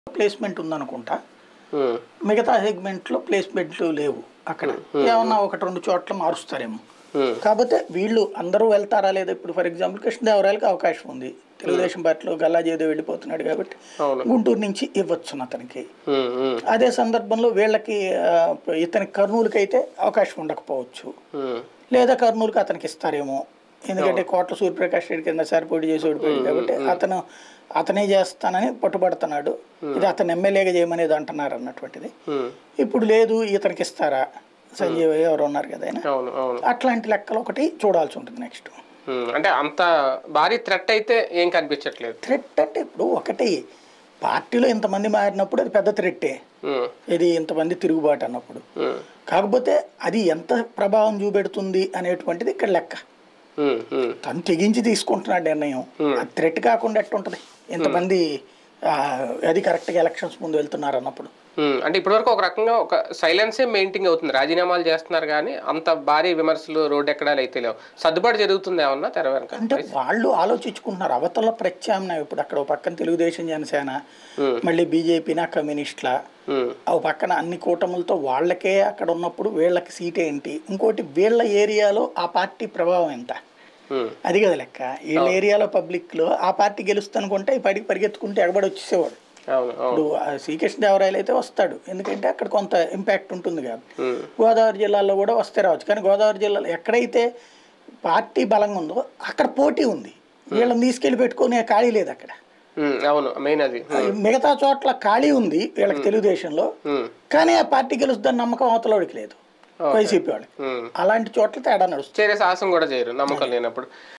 Placement ఉందనుకుంటా ఉమ్, మిగతా సెగ్మెంట్లో ప్లేస్మెంట్లు లేవు అక్కడ ఏమన్నా ఒకటి రెండు చోట్ల మారుస్తారేమో ఉమ్, కాకపోతే వీళ్ళు అందరూ వెళ్తారా లేదా ఇప్పుడు ఫర్ ఎగ్జాంపుల్ కృష్ణదేవరాయలకి అవకాశం ఉంది తెలుగుదేశం పార్టీలో గల్లా జయదేవ్ వెళ్ళిపోతున్నాడు కాబట్టి అవును గుంటూరు నుంచి ఇవ్వచ్చు అతనికి ఉమ్, ఉమ్, అదే సందర్భంలో వీళ్ళకి ఆ, ఇతని కర్నూలుకి అయితే అవకాశం ఉండకపోవచ్చు ఉమ్, లేదా కర్నూలుకి అతనికి ఇస్తారేమో ఎందుకంటే కోట్ల సూర్యప్రకాష్ రెడ్డి కింద సరిపోటీ చేసి ఓడిపోయాడు కాబట్టి అతను అతనే చేస్తానని పట్టుబడుతున్నాడు ఇది అతను ఎమ్మెల్యేగా చేయమనేది అంటున్నారు అన్నటువంటిది ఉమ్, ఇప్పుడు లేదు ఇతనికి ఇస్తారా సంజీవ్ ఎవరు ఉన్నారు కదా ఆయన అవును అవును అట్లాంటి లెక్కలు ఒకటి చూడాల్సి ఉంటుంది నెక్స్ట్ ఉమ్, అంటే అంత భారీ థ్రెట్ అయితే ఏం కనిపించట్లేదు థ్రెట్ అంటే ఇప్పుడు ఒకటి పార్టీలో ఇంతమంది మారినప్పుడు అది పెద్ద థ్రెట్టే ఉమ్, ఇది ఇంతమంది తిరుగుబాటు అన్నప్పుడు ఉమ్, కాకపోతే అది ఎంత ప్రభావం చూపెడుతుంది అనేటువంటిది ఇక్కడ లెక్క ఉమ్, ఉమ్, తను తెగించి తీసుకుంటున్నాడు నిర్ణయం అది థ్రెట్ కాకుండా ఎట్టుంటది ఇంతమంది ఆ, అది కరెక్ట్గా ఎలక్షన్స్ ముందు వెళ్తున్నారు అన్నప్పుడు ఉమ్, అంటే ఇప్పటివరకు ఒక రకంగా ఒక సైలెన్సే మెయింటైన్ అవుతుంది రాజీనామాలు చేస్తున్నారు కానీ అంత భారీ విమర్శలు రోడ్డు ఎక్కడాలు అయితే లేవు సర్దుబాటు జరుగుతుంది ఏమన్నా తెర వెనక అంటే వాళ్ళు ఆలోచించుకుంటున్నారు అవతల ప్రత్యామ్నాయం ఇప్పుడు అక్కడ ఒక పక్కన తెలుగుదేశం జనసేన Hmm. మళ్ళీ బీజేపీనా కమ్యూనిస్టుల ఉమ్, ఒక పక్కన అన్ని కూటములతో వాళ్ళకే అక్కడ ఉన్నప్పుడు వీళ్ళకి సీట్ ఏంటి ఇంకోటి వీళ్ళ ఏరియాలో ఆ పార్టీ ప్రభావం ఎంత ఉమ్, అది కదా లెక్క వీళ్ళ ఏరియాలో పబ్లిక్లో ఆ పార్టీ గెలుస్తానుకుంటే ఈ పడికి పరిగెత్తుకుంటే ఎగబడి వచ్చేసేవాడు అవును అవును ఇప్పుడు ఆ శ్రీకృష్ణదేవరాయలు అయితే వస్తాడు ఎందుకంటే అక్కడ కొంత ఇంపాక్ట్ ఉంటుంది కాబట్టి ఉమ్, గోదావరి జిల్లాలో కూడా వస్తే రావచ్చు కానీ గోదావరి జిల్లాలో ఎక్కడైతే పార్టీ బలంగా ఉందో అక్కడ పోటీ ఉంది వీళ్ళని తీసుకెళ్లి పెట్టుకునే ఖాళీ లేదు అక్కడ ఉమ్, అవును మెయిన్ అది మిగతా చోట్ల ఖాళీ ఉంది వీళ్ళకి తెలుగుదేశంలో ఉమ్, కానీ ఆ పార్టీ గెలుస్తుందని నమ్మకం అవతలవాడికి లేదు వైసీపీ వాళ్ళకి ఉమ్. అలాంటి చోట్ల తేడా నడుస్తుంది చేరే సాహసం కూడా చేయరు నమ్మకం లేనప్పుడు